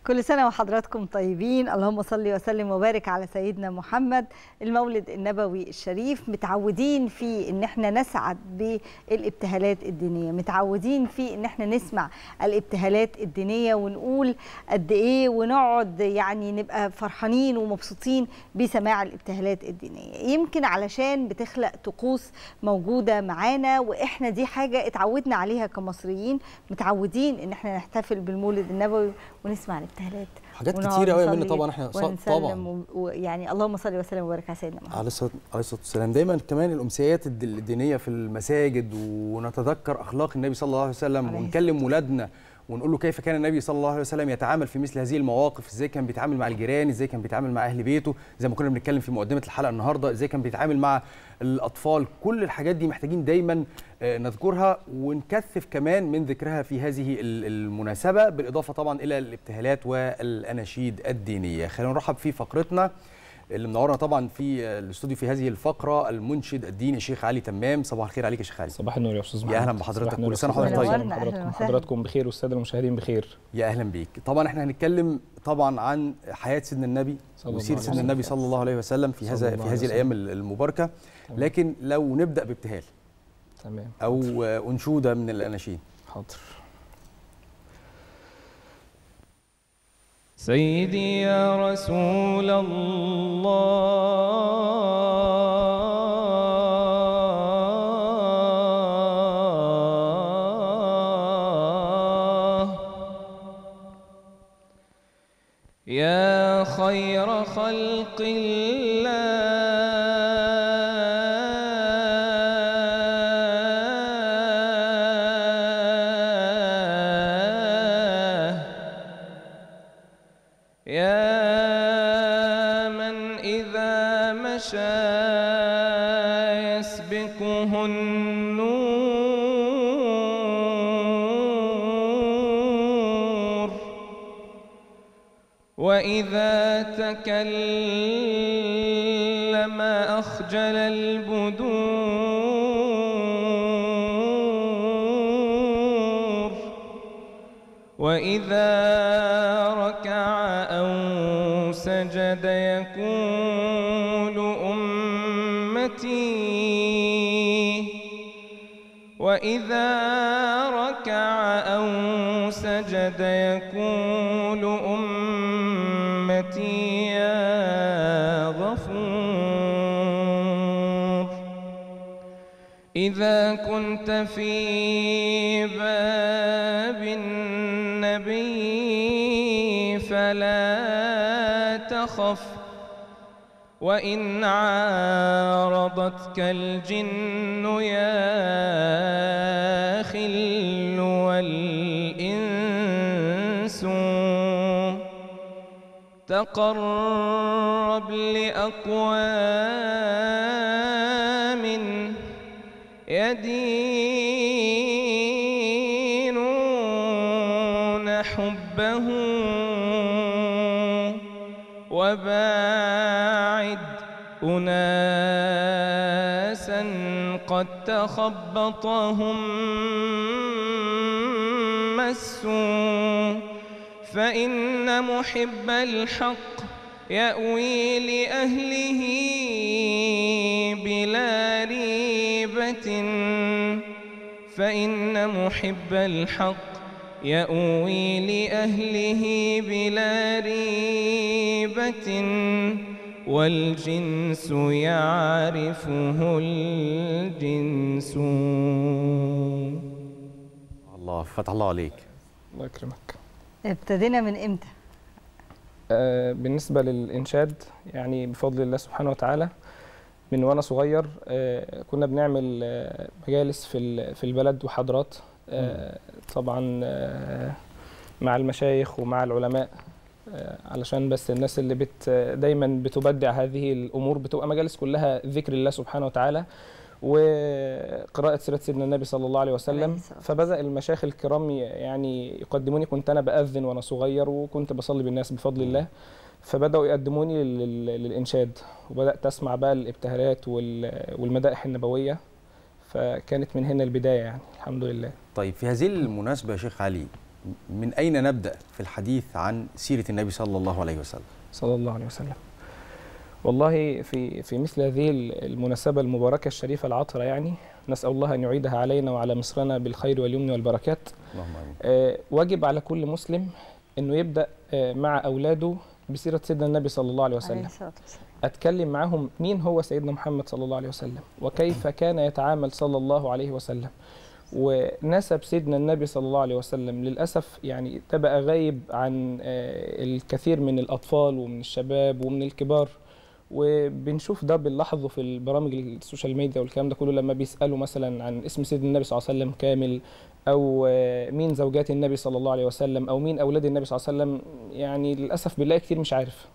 كل سنة وحضراتكم طيبين اللهم صل وسلم وبارك على سيدنا محمد المولد النبوي الشريف متعودين فيه ان احنا نسعد بالابتهالات الدينية متعودين فيه ان احنا نسمع الابتهالات الدينية ونقول قد ايه ونقعد يعني نبقى فرحانين ومبسوطين بسماع الابتهالات الدينية يمكن علشان بتخلق طقوس موجودة معانا واحنا دي حاجة اتعودنا عليها كمصريين متعودين ان احنا نحتفل بالمولد النبوي ونسمع الابتهالات حاجات ونقعد كتيرة قوي يا نصلي منى طبعا احنا ص- ونسلم طبعا و- ويعني اللهم صل وسلم وبارك على سيدنا محمد عليه الصلاه عليه الصلاه والسلام دايما كمان الامسيات الد- الدينيه في المساجد ونتذكر اخلاق النبي صلى الله عليه وسلم عليه ونكلم ولادنا ونقول له كيف كان النبي صلى الله عليه وسلم يتعامل في مثل هذه المواقف ازاي كان بيتعامل مع الجيران ازاي كان بيتعامل مع اهل بيته زي ما كنا بنتكلم في مقدمه الحلقه النهارده ازاي كان بيتعامل مع الاطفال كل الحاجات دي محتاجين دايما آه، نذكرها ونكثف كمان من ذكرها في هذه ال- المناسبه بالاضافه طبعا الى الابتهالات والاناشيد الدينيه خلينا نرحب في فقرتنا اللي منورنا طبعا في الاستوديو في هذه الفقره المنشد الديني الشيخ علي تمام صباح الخير عليك يا شيخ علي صباح النور يا استاذ يا محمد أهلا بحضرتك. صباح النور كل سنة يا أستاذ وحضرتك محمد. طيب. أهلا حضراتكم وسهلا. حضراتكم بخير والساده المشاهدين بخير يا اهلا بيك طبعا احنا هنتكلم طبعا عن حياه سيدنا النبي صلى الله وسيره عليه سيدنا وسلم. النبي صلى الله عليه وسلم في صلى هذا الله في عليه هذه وسلم. الايام المباركه تمام. لكن لو نبدا بابتهال تمام او انشوده من الاناشيد حاضر سيدي يا رسول الله يا خير خلق الله يا من إذا مشى يسبقه النور وإذا تكلم أخجل البدور وإذا ركع أو سجد يقول أمتي وإذا ركع أو سجد يقول أمتي يا غفور إذا كنت في باب النبي فلا تخف وإن عارضتك الجن يا خل والإنس تقرب لأقوام يدينون حبه وباعد أناسا قد تخبطهم مس فإن محب الحق يأوي لأهله بلا ريبة فإن محب الحق يأوي لأهله بلا ريبة والجنس يعرفه الجنس الله فتح الله عليك الله يكرمك ابتدينا من امتى آه، بالنسبة للإنشاد يعني بفضل الله سبحانه وتعالى من وأنا صغير آه، كنا بنعمل آه، مجالس في ال- في البلد وحضرات آه، طبعا آه، مع المشايخ ومع العلماء آه، علشان بس الناس اللي بت دايما بتبدع هذه الأمور بتبقى مجالس كلها ذكر الله سبحانه وتعالى وقراءة سيرة سيدنا النبي صلى الله عليه عليه وسلم الصلاة فبدأ المشايخ الكرام ي- يعني يقدموني كنت أنا بأذن وأنا صغير وكنت بصلي بالناس بفضل الله فبدأوا يقدموني لل- للإنشاد وبدأت أسمع بقى الابتهالات وال- والمدائح النبوية فكانت من هنا البداية يعني الحمد لله طيب في هذه المناسبه يا شيخ علي من اين نبدا في الحديث عن سيره النبي صلى الله عليه وسلم صلى الله عليه وسلم والله في في مثل هذه المناسبة المباركة الشريفة العطرة يعني نسأل الله أن يعيدها علينا وعلى مصرنا بالخير واليمن والبركات اللهم امين آه، واجب على كل مسلم أنه يبدأ آه، مع أولاده بسيرة سيدنا النبي صلى الله عليه عليه وسلم الصلاه والسلام أتكلم معهم مين هو سيدنا محمد صلى الله عليه وسلم وكيف كان يتعامل صلى الله عليه وسلم ونسب سيدنا النبي صلى الله عليه وسلم للأسف يعني ده بقى غايب عن آه، الكثير من الأطفال ومن الشباب ومن الكبار وبنشوف ده بنلاحظه في البرامج السوشيال ميديا والكلام ده كله لما بيسألوا مثلا عن اسم سيدنا النبي صلى الله عليه وسلم كامل أو آه، مين زوجات النبي صلى الله عليه وسلم أو مين أولاد النبي صلى الله عليه وسلم يعني للأسف بنلاقي كتير مش عارف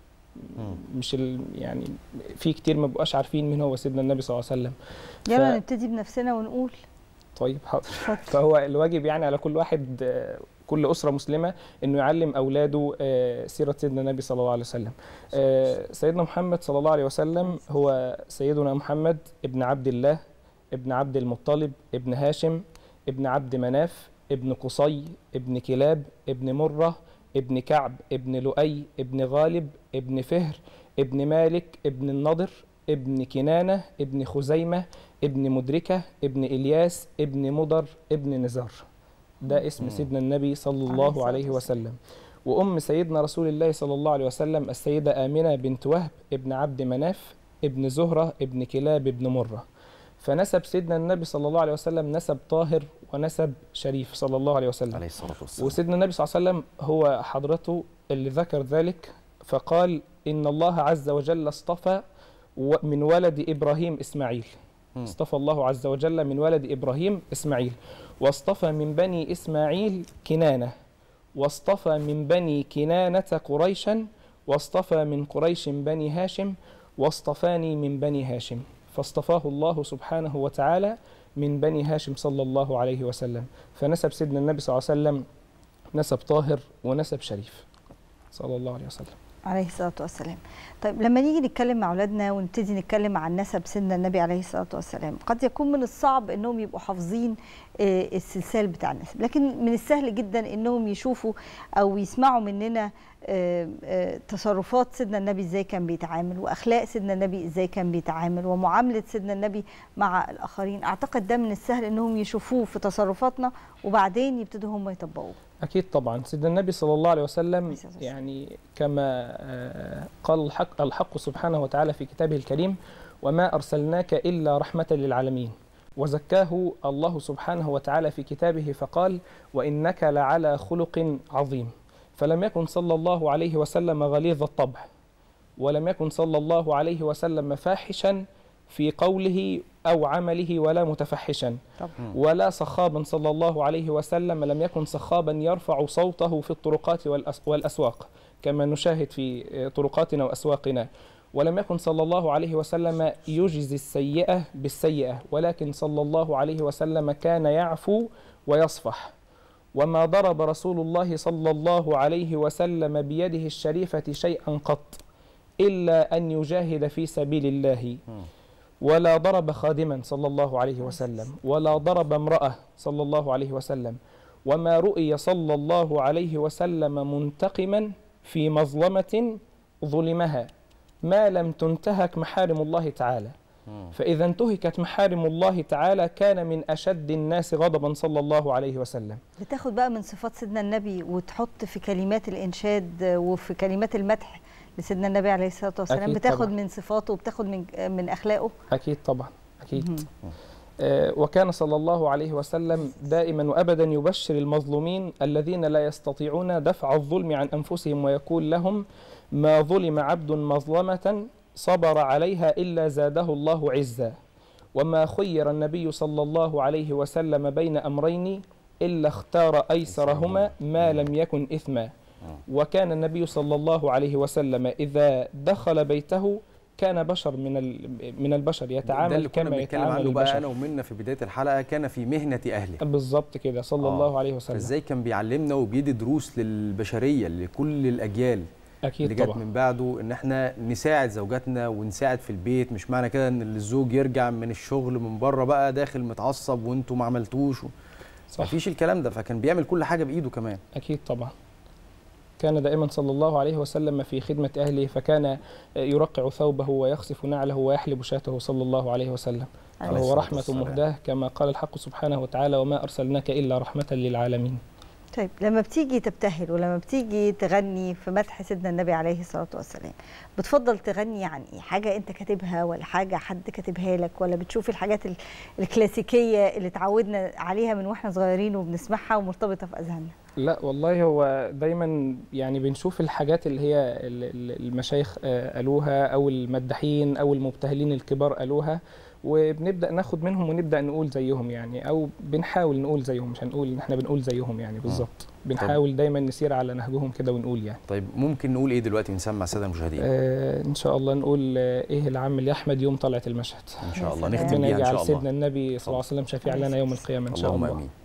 مش ال يعني في كتير ما بقاش عارفين مين هو سيدنا النبي صلى الله عليه وسلم يلا ف- نبتدي بنفسنا ونقول طيب حاضر اتفضل فهو الواجب يعني على كل واحد آه، كل أسرة مسلمة إنه يعلم أولاده آه، سيرة سيدنا النبي صلى الله عليه وسلم آه، سيدنا محمد صلى الله عليه وسلم هو سيدنا محمد ابن عبد الله ابن عبد المطلب ابن هاشم ابن عبد مناف ابن قصي ابن كلاب ابن مرة ابن كعب ابن لؤي ابن غالب ابن فهر ابن مالك ابن النضر ابن كنانة ابن خزيمة ابن مدركة ابن إلياس ابن مضر ابن نزار ده اسم مم. سيدنا النبي صلى عليه الله الصلاة عليه والسلام. وسلم وأم سيدنا رسول الله صلى الله عليه وسلم السيدة آمنة بنت وهب ابن عبد مناف ابن زهرة ابن كلاب ابن مرة فنسب سيدنا النبي صلى الله عليه وسلم نسب طاهر ونسب شريف صلى الله عليه وسلم عليه الصلاه والسلام وسيدنا النبي صلى الله عليه وسلم هو حضرته اللي ذكر ذلك فقال إن الله عز وجل اصطفى و- من ولد إبراهيم إسماعيل مم. اصطفى الله عز وجل من ولد إبراهيم إسماعيل واصطفى من بني إسماعيل كنانة واصطفى من بني كنانة قريشا واصطفى من قريش بني هاشم واصطفاني من بني هاشم فاصطفاه الله سبحانه وتعالى من بني هاشم صلى الله عليه وسلم فنسب سيدنا النبي صلى الله عليه وسلم نسب طاهر ونسب شريف صلى الله عليه وسلم عليه الصلاه والسلام طيب لما نيجي نتكلم مع اولادنا ونبتدي نتكلم عن نسب سيدنا النبي عليه الصلاه والسلام قد يكون من الصعب انهم يبقوا حافظين آه، السلسال بتاع النسب لكن من السهل جدا انهم يشوفوا او يسمعوا مننا آه، آه، تصرفات سيدنا النبي ازاي كان بيتعامل واخلاق سيدنا النبي ازاي كان بيتعامل ومعامله سيدنا النبي مع الاخرين اعتقد ده من السهل انهم يشوفوه في تصرفاتنا وبعدين يبتدوا هم يطبقوه أكيد طبعا سيدنا النبي صلى الله عليه وسلم عليه الصلاة والسلام. يعني كما آه، قال الحق, الحق سبحانه وتعالى في كتابه الكريم وما أرسلناك إلا رحمة للعالمين وزكاه الله سبحانه وتعالى في كتابه فقال وإنك لعلى خلق عظيم فلم يكن صلى الله عليه وسلم غليظ الطبع ولم يكن صلى الله عليه وسلم فاحشا في قوله أو عمله ولا متفحشا طبعا ولا صخابا صلى الله عليه وسلم لم يكن صخابا يرفع صوته في الطرقات والأس- والأسواق كما نشاهد في طرقاتنا وأسواقنا ولم يكن صلى الله عليه وسلم يجزي السيئة بالسيئة ولكن صلى الله عليه وسلم كان يعفو ويصفح وما ضرب رسول الله صلى الله عليه وسلم بيده الشريفة شيئا قط إلا أن يجاهد في سبيل الله مم. ولا ضرب خادما صلى الله عليه وسلم ولا ضرب امرأة صلى الله عليه وسلم وما رؤي صلى الله عليه وسلم منتقما في مظلمة ظلمها ما لم تنتهك محارم الله تعالى مم. فإذا انتهكت محارم الله تعالى كان من أشد الناس غضبا صلى الله عليه وسلم بتاخد بقى من صفات سيدنا النبي وتحط في كلمات الانشاد وفي كلمات المدح لسيدنا النبي عليه الصلاه والسلام أكيد بتاخد طبعا. من صفاته وبتاخد من من اخلاقه أكيد طبعا أكيد مهم. آه، وكان صلى الله عليه وسلم دائما وابدا يبشر المظلومين الذين لا يستطيعون دفع الظلم عن انفسهم ويقول لهم ما ظلم عبد مظلمه صبر عليها الا زاده الله عزا وما خير النبي صلى الله عليه وسلم بين امرين الا اختار ايسرهما ما لم يكن اثما وكان النبي صلى الله عليه وسلم اذا دخل بيته كان بشر من ال- من البشر ده يتعامل اللي كنا كما بنتكلم يتعامل عنه بقى البشر انا ومنا في بدايه الحلقه كان في مهنه اهله بالظبط كده صلى آه. الله عليه وسلم ازاي كان بيعلمنا وبيدي دروس للبشريه لكل الاجيال اللي اكيد جت طبعا من بعده ان احنا نساعد زوجاتنا ونساعد في البيت مش معنى كده ان الزوج يرجع من الشغل من بره بقى داخل متعصب وانتوا ما عملتوش و... صح مفيش الكلام ده فكان بيعمل كل حاجه بايده كمان أكيد طبعا كان دائما صلى الله عليه وسلم في خدمة أهله فكان يرقع ثوبه ويخسف نعله ويحلب شاته صلى الله عليه وسلم عليه فهو الصلاة رحمة والسلام. مهداة كما قال الحق سبحانه وتعالى وما أرسلناك إلا رحمة للعالمين طيب لما بتيجي تبتهل ولما بتيجي تغني في مدح سيدنا النبي عليه الصلاة والسلام بتفضل تغني عن ايه حاجة انت كاتبها ولا حاجة حد كاتبها لك ولا بتشوف الحاجات ال- الكلاسيكية اللي اتعودنا عليها من واحنا صغيرين وبنسمعها ومرتبطة في أذهاننا لا والله هو دايما يعني بنشوف الحاجات اللي هي ال- ال- المشايخ آه، قالوها او المداحين او المبتهلين الكبار قالوها وبنبدا ناخد منهم ونبدا نقول زيهم يعني او بنحاول نقول زيهم مش هنقول ان احنا بنقول زيهم يعني بالظبط بنحاول دايما نسير على نهجهم كده ونقول يعني طيب ممكن نقول ايه دلوقتي نسمع الساده المشاهدين آه ان شاء الله نقول آه، ايه العم لاحمد يوم طلعت المشهد ان شاء الله يا سلام. نختم ربنا بيها ان يجعل شاء سيدنا الله النبي صلى الله عليه وسلم شفيع لنا يوم القيامه ان شاء اللهم الله امين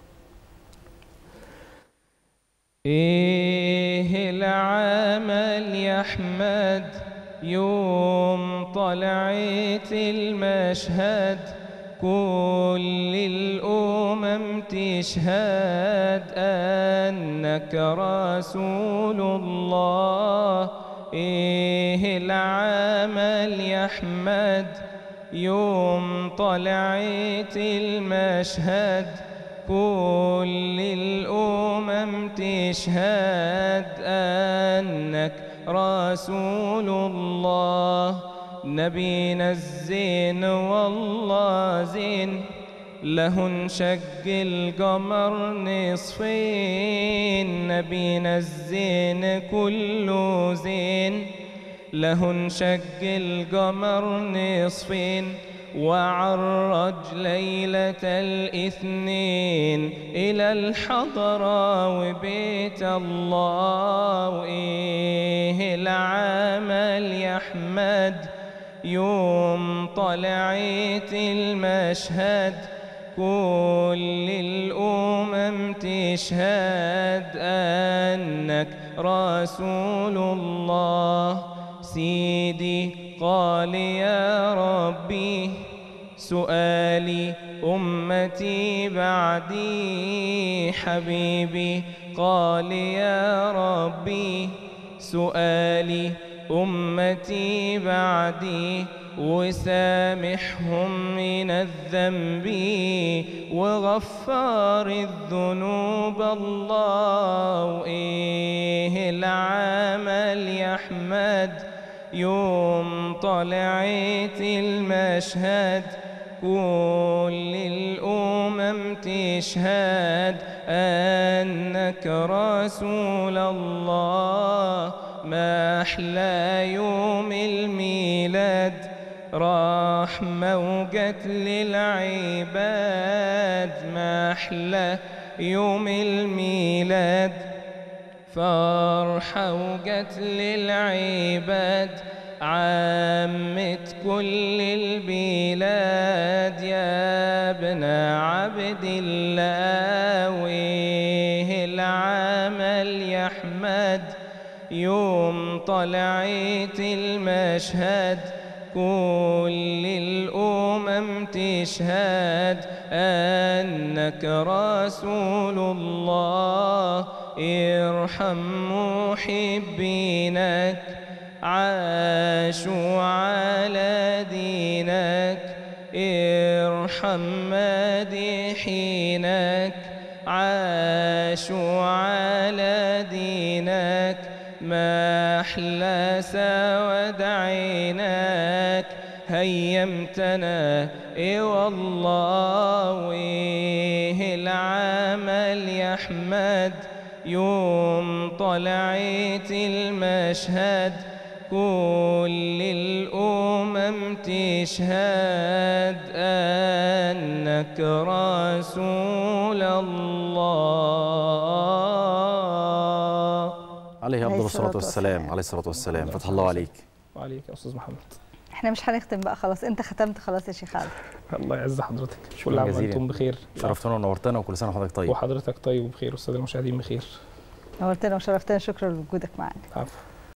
إيه العمل يا أحمد يوم طلعت المشهد كل الأمم تشهد أنك رسول الله إيه العمل يا أحمد يوم طلعت المشهد كل الأمم تشهد أنك رسول الله نبينا الزين والله زين له انشق القمر نصفين نبينا الزين كله زين له انشق القمر نصفين وعرج ليلة الاثنين إلى الحضرة وبيت الله وإيه العمل يا أحمد يوم طلعت المشهد كل الأمم تشهد أنك رسول الله سيدي قال يا ربي سؤالي أمتي بعدي حبيبي قال يا ربي سؤالي أمتي بعدي وسامحهم من الذنب وغفار الذنوب الله وإيه العمل يا أحمد يوم طلعت المشهد كل الأمم تشهد أنك رسول الله ما أحلى يوم الميلاد رحمة وجت للعباد ما أحلى يوم الميلاد فرحة وجت للعباد عمت كل البلاد يا ابن عبد الله ويه العمل يا أحمد يوم طلعت المشهد كل الأمم تشهد أنك رسول الله ارحم محبينك عاشوا على دينك ارحم مادحينك عاشوا على دينك ما أحلى سود عينك هيمتنا إي والله ويه العمل يا أحمد يوم طلعت المشهد كل الأمم تشهد أنك رسول الله عليه افضل الصلاه والسلام عليه الصلاه والسلام فتح الله عليك وعليك يا أستاذ محمد احنا مش هنختم بقى خلاص انت ختمت خلاص يا شيخ علي الله يعز حضرتك شكراً كل عام جزيلاً. وانتم بخير شرفتنا ونورتنا وكل سنه وحضرتك طيب وحضرتك طيب وبخير والساده المشاهدين بخير نورتنا وشرفتنا شكرا لوجودك معنا عفوا